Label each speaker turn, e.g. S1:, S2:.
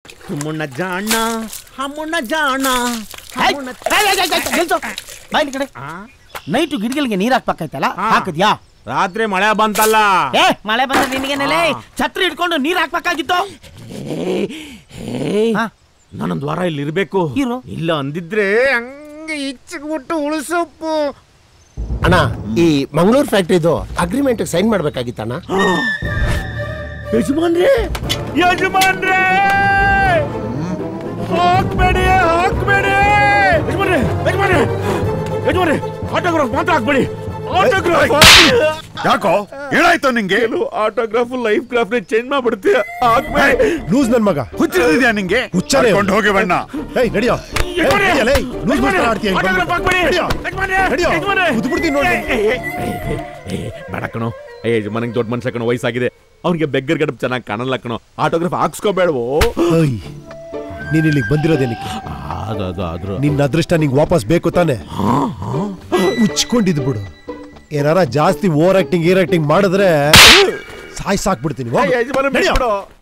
S1: ತುಮ್ಮಣ್ಣ ಜಾಣ ಹಮ್ಮಣ್ಣ ಜಾಣ ಹಮ್ಮಣ್ಣ
S2: ಬಾಯ್ಲಿ ಕಡೆ ನೈಟು ಗಿಡಗಳಿಗೆ ನೀರ್ ಹಾಕ್ಬೇಕಾಯ್ತಲ್ಲ ಹಾಕದ್ಯಾ
S1: ರಾತ್ರಿ ಮಳೆ ಬಂತಲ್ಲ
S2: ಏ ಮಳೆ ಬಂದ್ರೆ ನಿನಗೇನಲೇ ಛತ್ರಿ ಹಿಡ್ಕೊಂಡು ನೀರ್ ಹಾಕ್ಬೇಕಾಗಿತ್ತು ಹಾ,
S1: ನಾನೊಂದ್ ವಾರ ಇಲ್ಲಿ ಇರ್ಬೇಕು
S2: ಇರು.
S1: ಇಲ್ಲ ಅಂದಿದ್ರೆ ಹಂಗೆ ಇಚ್ಚಗ್ಬಿಟ್ಟು ಉಳಿಸಪ್ಪು
S3: ಅಣ್ಣ ಈ ಮಂಗಳೂರು ಫ್ಯಾಕ್ಟ್ರಿದು ಅಗ್ರಿಮೆಂಟ್ ಸೈನ್ ಮಾಡ್ಬೇಕಾಗಿತ್ತಣ್ಣ
S1: ಯಜಮಾನ್ರೇ ಯಜಮಾನ್ರೇ ಹಾಕ್ಬೇಡಿ ಹಾಕ್ಬೇಡಿ ಯಜಮಾನ್ರೇ ಯಜಮಾನ್ರೇ ಯಜಮಾನ್ರೇ ಆಟೋಗ್ರಾಫ್ ಮಾತ್ರ ಹಾಕ್ಬೇಡಿ ಆಟೋಗ್ರಾಫ್
S4: ಯಾಕೋ ಏನಾಯ್ತು ನಿಂಗೆ
S1: ಆಟೋಗ್ರಾಫ್ ಲೈಫ್ ಗ್ರಾಫ್ ಚೇಂಜ್ ಮಾಡ್ಬಿಡ್ತೀಯ ಹಾಕ್ಬೇಡಿ
S3: ಲೂಸ್ ನನ್ ಮಗ
S4: ಹುಚ್ಚಿದ್ಯಾ ನಿಂಗೆ
S3: ಹುಚ್ಚರೇ.
S4: ಕೊಂಡು ಹೋಗಿ ಬಣ್ಣ
S3: ಏಯ್ ನಡಿಯೋ
S1: ಯಜಮಾನ್ರೇ,
S3: ಏಯ್, ಲೇ, ಲೂಸ್
S1: ಯಜಮಾನ್ರೇ,
S3: ಮಾತ್ರ ಆಡ್ತೀಯ ಹಿಂಗ್
S1: ಆಟೋಗ್ರಾಫ್
S3: ಬಂದು.
S1: ಹಾಕ್ಬೇಡಿ.
S3: ನಡಿಯೋ.
S1: ಯಜಮಾನ್ರೇ,
S3: ನಡಿಯೋ.
S1: ಯಜಮಾನ್ರೇ.
S3: ಉದ್ಬಿಡ್ತೀನಿ ನೋಡಿ.
S1: ಏ, ಏ, ಏ, ಏ, ಏ, ಏ, ಬೇಡ ಕಣೋ ಏ ಯಜಮಾನಿಗೆ ದೊಡ್ಡ ಮನುಷ್ಯ ಕಣೋ ವಯಸ್ಸಾಗಿದೆ ಅವ್ನಿಗೆ ಬೆಗ್ಗರ್ ಗಡಪ್ ಚೆನ್ನಾಗಿ ಕಾಣಲ್ಲ ಕಣೋ ಆಟೋಗ್ರಾಫ್ ಹಾಕ್ಸ್ಕೋಬೇಡವೋ
S3: ಏಯ್, ನೀನ್ ಇಲ್ಲಿಗೆ ಬಂದಿರೋದೇನಕ್ಕೆ
S1: ಅದು ಅದು ಆದ್ರೂ
S3: ನಿನ್ನ ಅದೃಷ್ಟ ನಿಂಗೆ ವಾಪಸ್ ಬೇಕು ತಾನೆ ಮುಚ್ಕೊಂಡಿದ್ ಬಿಡು ಏನಾರ ಜಾಸ್ತಿ ಓವರ್ ಆಕ್ಟಿಂಗ್ ಏರ್ ಆಕ್ಟಿಂಗ್ ಮಾಡಿದ್ರೆ ಸಾಯ್ ಸಾಕ್ಬಿಡ್ತೀನಿ ಹೋಗು.
S1: ಯಜಮಾನ
S3: ನಡಿಯೋ.
S1: ಬಿಟ್ಬಿಡು